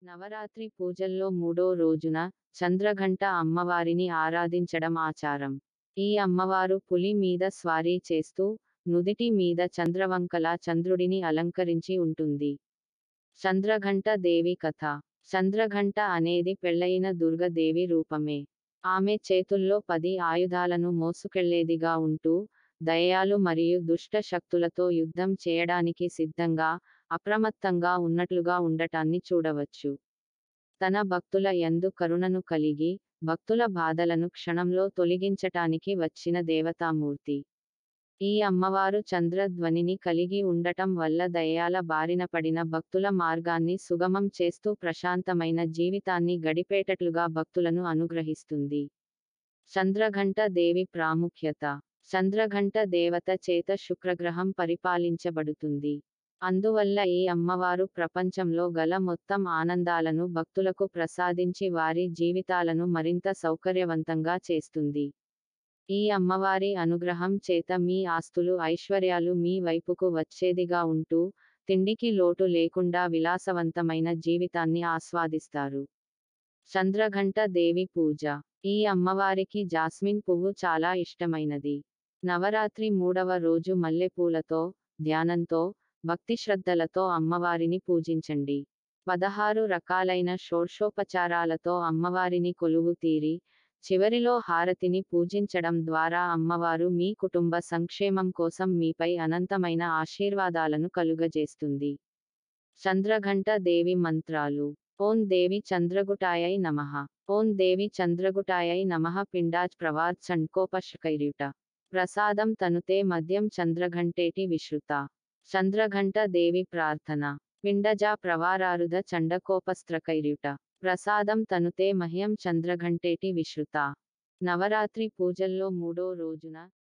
నవరాత్రి పూజల్లో మూడో రోజున చంద్రఘంట అమ్మవారిని ఆరాధించడం ఆచారం ఈ అమ్మవారు పులి మీద స్వారీ చేస్తూ నుదిటి మీద చంద్రవంకలా చంద్రుడిని అలంకరించి ఉంటుంది చంద్రఘంట దేవి కథ చంద్రఘంట అనేది పెళ్ళయిన దుర్గదేవి రూపమే ఆమె చేతుల్లో పది ఆయుధాలను మోసుకెళ్లేదిగా ఉంటూ దయ్యాలు మరియు దుష్ట శక్తులతో యుద్ధం చేయడానికి సిద్ధంగా అప్రమత్తంగా ఉన్నట్లుగా ఉండటాన్ని చూడవచ్చు తన భక్తుల యందు కరుణను కలిగి భక్తుల బాధలను క్షణంలో తొలగించటానికి వచ్చిన దేవతామూర్తి ఈ అమ్మవారు చంద్రధ్వనిని కలిగి ఉండటం వల్ల దయ్యాల బారిన పడిన భక్తుల మార్గాన్ని సుగమం చేస్తూ ప్రశాంతమైన జీవితాన్ని గడిపేటట్లుగా భక్తులను అనుగ్రహిస్తుంది చంద్రఘంట దేవి ప్రాముఖ్యత చంద్రఘంట దేవత చేత శుక్రగ్రహం పరిపాలించబడుతుంది అందువల్ల ఈ అమ్మవారు ప్రపంచంలో గల మొత్తం ఆనందాలను భక్తులకు ప్రసాదించి వారి జీవితాలను మరింత సౌకర్యవంతంగా చేస్తుంది ఈ అమ్మవారి అనుగ్రహం చేత మీ ఆస్తులు ఐశ్వర్యాలు మీ వైపుకు వచ్చేదిగా ఉంటూ తిండికి లోటు లేకుండా విలాసవంతమైన జీవితాన్ని ఆస్వాదిస్తారు చంద్రఘంట దేవి పూజ ఈ అమ్మవారికి జాస్మిన్ పువ్వు చాలా ఇష్టమైనది నవరాత్రి మూడవ రోజు మల్లెపూలతో ధ్యానంతో భక్తి శ్రద్ధలతో అమ్మవారిని పూజించండి పదహారు రకాలైన షోడ్షోపచారాలతో అమ్మవారిని కొలువు తీరి చివరిలో హారతిని పూజించడం ద్వారా అమ్మవారు మీ కుటుంబ సంక్షేమం కోసం మీపై అనంతమైన ఆశీర్వాదాలను కలుగజేస్తుంది చంద్రఘంట దేవి మంత్రాలు ఓం దేవి చంద్రగుటాయై నమః ఓం దేవి చంద్రగుటాయై నమః పిండాజ్ ప్రవాద్ చండ్కోపశకైర్యుట ప్రసాదం తనుతే మద్యం చంద్రఘంటేటి విశ్రుత చంద్రఘంట దేవి ప్రార్థన పిండజా ప్రవారారుధ చండకోపస్త్రకైర్యుట ప్రసాదం తనుతే మహ్యం చంద్రఘంటేటి విశ్రుత నవరాత్రి పూజల్లో మూడో రోజున